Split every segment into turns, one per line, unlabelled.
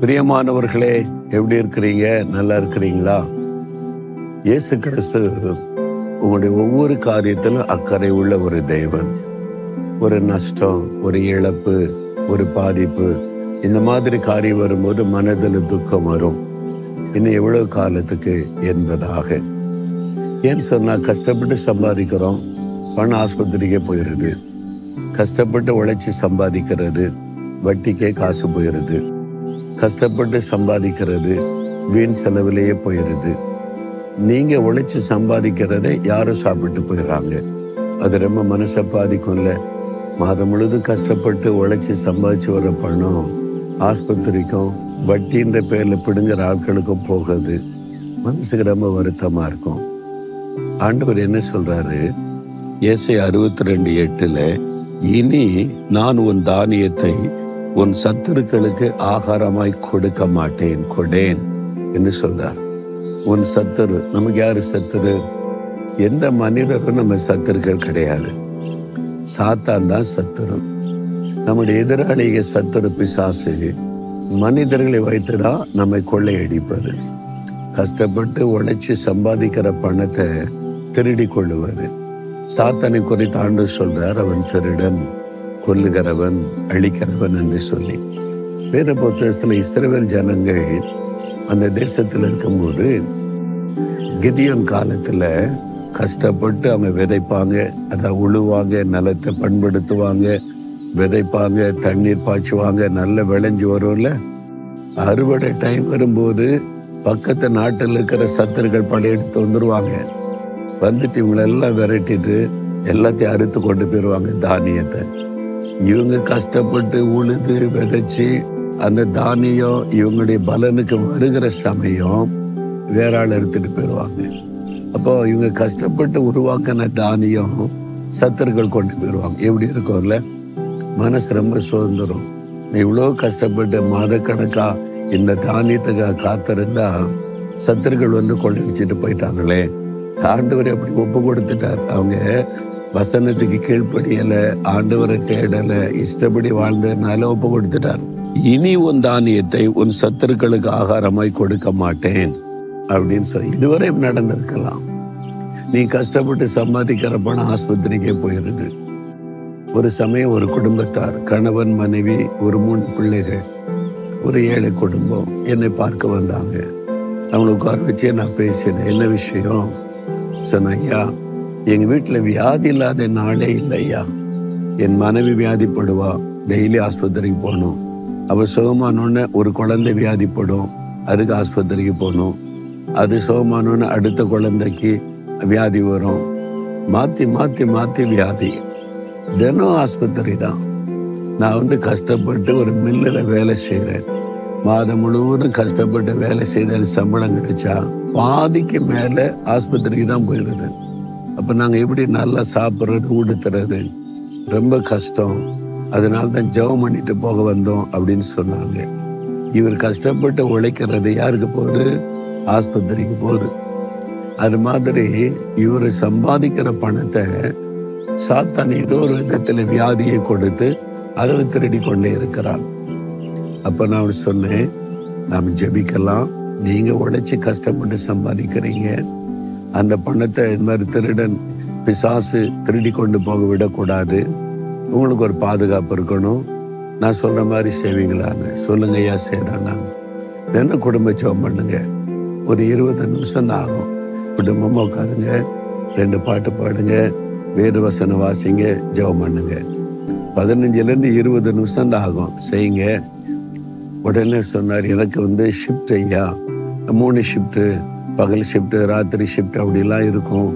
பிரியமானவர்களே எப்படி இருக்கிறீங்க நல்லா இருக்கிறீங்களா இயேசு கிறிஸ்து உங்களுடைய ஒவ்வொரு காரியத்திலும் அக்கறை உள்ள ஒரு தெய்வன் ஒரு நஷ்டம் ஒரு இழப்பு ஒரு பாதிப்பு இந்த மாதிரி காரியம் வரும்போது மனதில் துக்கம் வரும் இன்னும் எவ்வளவு காலத்துக்கு என்பதாக ஏன்னு சொன்னா கஷ்டப்பட்டு சம்பாதிக்கிறோம் பணம் ஆஸ்பத்திரிக்கே போயிடுது கஷ்டப்பட்டு உழைச்சி சம்பாதிக்கிறது வட்டிக்கே காசு போயிடுது கஷ்டப்பட்டு சம்பாதிக்கிறது வீண் செலவிலேயே போயிடுது நீங்க உழைச்சி சம்பாதிக்கிறதை யாரும் சாப்பிட்டு போயிடுறாங்க அது ரொம்ப மனசை பாதிக்கும்ல மாதம் முழுதும் கஷ்டப்பட்டு உழைச்சி சம்பாதிச்சு வர பணம் ஆஸ்பத்திரிக்கும் வட்டின்ற பேர்ல பிடுங்குற ஆட்களுக்கும் போகுது மனசுக்கு ரொம்ப வருத்தமா இருக்கும் ஆண்டவர் என்ன சொல்றாரு ஏசை அறுபத்தி ரெண்டு எட்டுல இனி நான் உன் தானியத்தை உன் சத்துருக்களுக்கு ஆகாரமாய் கொடுக்க மாட்டேன் கொடேன் என்று சொல்றார் உன் சத்துரு நமக்கு யாரு சத்துரு எந்த மனிதரும் நம்ம சத்துருக்கள் கிடையாது சாத்தான் தான் சத்துரு நம்முடைய எதிராளிக சத்துரு பிசாசு மனிதர்களை வைத்துதான் நம்மை கொள்ளையடிப்பது கஷ்டப்பட்டு உழைச்சி சம்பாதிக்கிற பணத்தை திருடி கொள்ளுவது சாத்தானை குறித்து ஆண்டு சொல்றார் அவன் திருடன் கொல்லுகிறவன் அழிக்கிறவன் என்று சொல்லி வேத புத்தகத்தில் இஸ்ரவேல் ஜனங்கள் அந்த தேசத்தில் இருக்கும்போது கிதியோன் காலத்துல கஷ்டப்பட்டு அவங்க விதைப்பாங்க அதை உழுவாங்க நிலத்தை பண்படுத்துவாங்க விதைப்பாங்க தண்ணீர் பாய்ச்சுவாங்க நல்ல விளைஞ்சு வரும்ல அறுவடை டைம் வரும்போது பக்கத்து நாட்டில் இருக்கிற சத்துருக்கள் படையெடுத்து வந்துருவாங்க வந்துட்டு இவங்களெல்லாம் விரட்டிட்டு எல்லாத்தையும் அறுத்து கொண்டு போயிடுவாங்க தானியத்தை இவங்க கஷ்டப்பட்டு உழுது விதைச்சு அந்த தானியம் இவங்களுடைய பலனுக்கு வருகிற சமயம் வேற ஆள் எடுத்துட்டு போயிடுவாங்க அப்போ இவங்க கஷ்டப்பட்டு உருவாக்கின தானியம் சத்துருக்கள் கொண்டு போயிடுவாங்க எப்படி இருக்கும்ல மனசு ரொம்ப சுதந்திரம் இவ்வளோ கஷ்டப்பட்டு மாதக்கணக்கா இந்த தானியத்துக்காக காத்திருந்தா சத்துருக்கள் வந்து கொள்ளையடிச்சிட்டு போயிட்டாங்களே ஆண்டவர் அப்படி ஒப்பு கொடுத்துட்டார் அவங்க வசனத்துக்கு கீழ்ப்படியல ஆண்டவரை தேடல இஷ்டப்படி வாழ்ந்ததுனால ஒப்பு கொடுத்துட்டார் இனி உன் தானியத்தை உன் சத்துருக்களுக்கு ஆகாரமாய் கொடுக்க மாட்டேன் அப்படின்னு சொல்லி இதுவரை நடந்திருக்கலாம் நீ கஷ்டப்பட்டு சம்பாதிக்கிற பணம் ஆஸ்பத்திரிக்கே போயிருது ஒரு சமயம் ஒரு குடும்பத்தார் கணவன் மனைவி ஒரு மூணு பிள்ளைகள் ஒரு ஏழை குடும்பம் என்னை பார்க்க வந்தாங்க அவங்களை உட்கார வச்சே நான் பேசினேன் என்ன விஷயம் சொன்னேன் ஐயா எங்கள் வீட்டில் வியாதி இல்லாத நாளே இல்லை ஐயா என் மனைவி வியாதிப்படுவா டெய்லி ஆஸ்பத்திரிக்கு போகணும் அவள் சுகமானோன்னு ஒரு குழந்தை வியாதிப்படும் அதுக்கு ஆஸ்பத்திரிக்கு போகணும் அது சுகமானோன்னு அடுத்த குழந்தைக்கு வியாதி வரும் மாற்றி மாற்றி மாற்றி வியாதி தினம் ஆஸ்பத்திரி தான் நான் வந்து கஷ்டப்பட்டு ஒரு மில்லில் வேலை செய்கிறேன் மாதம் முழுவதும் கஷ்டப்பட்டு வேலை செய்த சம்பளம் கிடைச்சா பாதிக்கு மேலே ஆஸ்பத்திரிக்கு தான் போயிடுது அப்போ நாங்கள் எப்படி நல்லா சாப்பிட்றது உடுத்துறது ரொம்ப கஷ்டம் அதனால தான் ஜெபம் பண்ணிட்டு போக வந்தோம் அப்படின்னு சொன்னாங்க இவர் கஷ்டப்பட்டு உழைக்கிறது யாருக்கு போகுது ஆஸ்பத்திரிக்கு போகுது அது மாதிரி இவர் சம்பாதிக்கிற பணத்தை சாத்தான் ஏதோ ஒரு விதத்தில் வியாதியை கொடுத்து அதை திருடி கொண்டே இருக்கிறான் அப்போ நான் சொன்னேன் நாம் ஜெபிக்கலாம் நீங்க உழைச்சி கஷ்டப்பட்டு சம்பாதிக்கிறீங்க அந்த பணத்தை இந்த மாதிரி திருடன் பிசாசு திருடி கொண்டு போக விடக்கூடாது உங்களுக்கு ஒரு பாதுகாப்பு இருக்கணும் நான் சொல்ற மாதிரி செய்வீங்களான்னு சொல்லுங்க ஐயா செய்யறேன் நான் தினம் குடும்ப ஜெபம் பண்ணுங்க ஒரு இருபது நிமிஷம் தான் ஆகும் குடும்பமா உட்காருங்க ரெண்டு பாட்டு பாடுங்க வேத வசனம் வாசிங்க ஜெபம் பண்ணுங்க பதினஞ்சுல இருந்து இருபது நிமிஷம் தான் ஆகும் செய்யுங்க உடனே சொன்னார் எனக்கு வந்து ஷிஃப்ட் ஐயா மூணு ஷிஃப்ட்டு பகல் ஷிஃப்ட்டு ராத்திரி ஷிஃப்ட் அப்படிலாம் இருக்கும்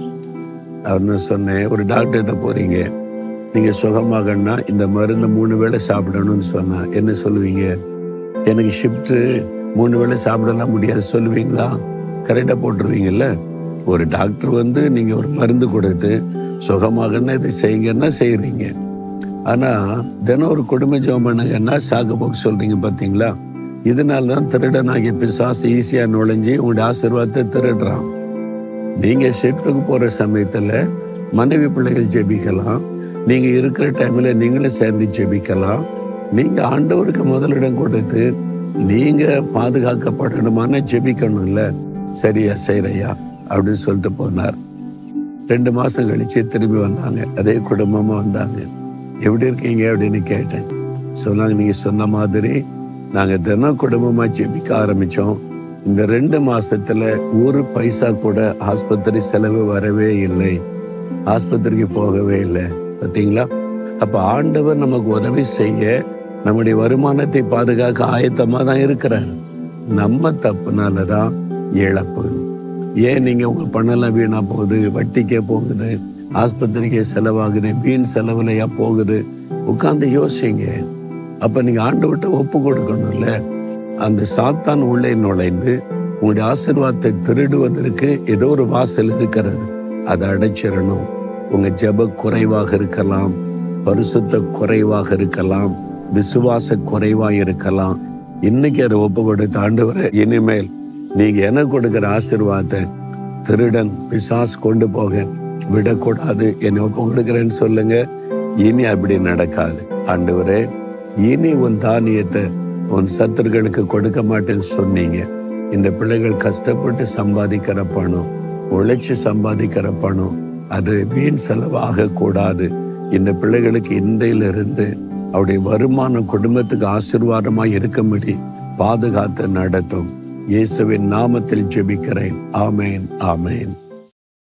அவர்னு சொன்னேன் ஒரு டாக்டர்கிட்ட போறீங்க நீங்க சுகமாகன்னா இந்த மருந்து மூணு வேளை சாப்பிடணும்னு சொன்னா என்ன சொல்லுவீங்க எனக்கு ஷிஃப்ட்டு மூணு வேளை சாப்பிடலாம் முடியாது சொல்லுவீங்களா கரெக்டாக போட்டுருவீங்கல்ல ஒரு டாக்டர் வந்து நீங்க ஒரு மருந்து கொடுத்து சுகமாகன்னா இதை செய்யுங்கன்னா செய்யறீங்க ஆனா தினம் ஒரு குடும்ப ஜெபம் பண்ணுங்கன்னா சாக்கு போக்கு சொல்றீங்க பாத்தீங்களா இதனால தான் திருடனாகிய பிசாசு ஈஸியா நுழைஞ்சு உங்களுடைய ஆசீர்வாதத்தை திருடுறான் நீங்க ஷிஃப்ட்டுக்கு போற சமயத்துல மனைவி பிள்ளைகள் ஜெபிக்கலாம் நீங்க இருக்கிற டைம்ல நீங்களே சேர்ந்து ஜெபிக்கலாம் நீங்க ஆண்டவருக்கு முதலிடம் கொடுத்து நீங்க பாதுகாக்கப்படணுமான ஜெபிக்கணும்ல சரியா செய்யறையா அப்படின்னு சொல்லிட்டு போனார் ரெண்டு மாசம் கழிச்சு திரும்பி வந்தாங்க அதே குடும்பமா வந்தாங்க எப்படி இருக்கீங்க அப்படின்னு கேட்டேன் சொன்னாங்க நீங்க சொன்ன மாதிரி நாங்க தினம் குடும்பமா ஜெபிக்க ஆரம்பிச்சோம் இந்த ரெண்டு மாசத்துல ஒரு பைசா கூட ஆஸ்பத்திரி செலவு வரவே இல்லை ஆஸ்பத்திரிக்கு போகவே இல்லை பார்த்தீங்களா அப்ப ஆண்டவர் நமக்கு உதவி செய்ய நம்முடைய வருமானத்தை பாதுகாக்க ஆயத்தமா தான் இருக்கிறார் நம்ம தப்புனால தான் இழப்பு ஏன் நீங்க உங்க பணம்லாம் வீணா போகுது வட்டிக்கே போகுது ஆஸ்பத்திரிக்கே செலவாகுது வீண் செலவுலையா போகுது உட்கார்ந்து யோசிங்க அப்ப நீங்க ஆண்டு விட்டு ஒப்பு கொடுக்கணும்ல அந்த சாத்தான் உள்ளே நுழைந்து உங்களுடைய ஆசீர்வாதத்தை திருடுவதற்கு ஏதோ ஒரு வாசல் இருக்கிறது அதை அடைச்சிடணும் உங்க ஜெப குறைவாக இருக்கலாம் பரிசுத்த குறைவாக இருக்கலாம் விசுவாச குறைவாக இருக்கலாம் இன்னைக்கு அதை ஒப்பு கொடுத்து ஆண்டவரே இனிமேல் நீங்க எனக்கு கொடுக்கிற ஆசீர்வாதத்தை திருடன் பிசாஸ் கொண்டு போக விடக்கூடாது என்னை ஒப்பு கொடுக்கிறேன்னு சொல்லுங்க இனி அப்படி நடக்காது ஆண்டவரே இனி உன் தானியத்தை உன் சத்துருக்களுக்கு கொடுக்க மாட்டேன்னு சொன்னீங்க இந்த பிள்ளைகள் கஷ்டப்பட்டு சம்பாதிக்கிற பணம் உழைச்சு சம்பாதிக்கிற பணம் அது வீண் செலவாக கூடாது இந்த பிள்ளைகளுக்கு இன்றையிலிருந்து அவருடைய வருமானம் குடும்பத்துக்கு ஆசீர்வாதமாய் இருக்கும்படி பாதுகாத்து நடத்தும் இயேசுவின் நாமத்தில் ஜெபிக்கிறேன் ஆமேன் ஆமேன்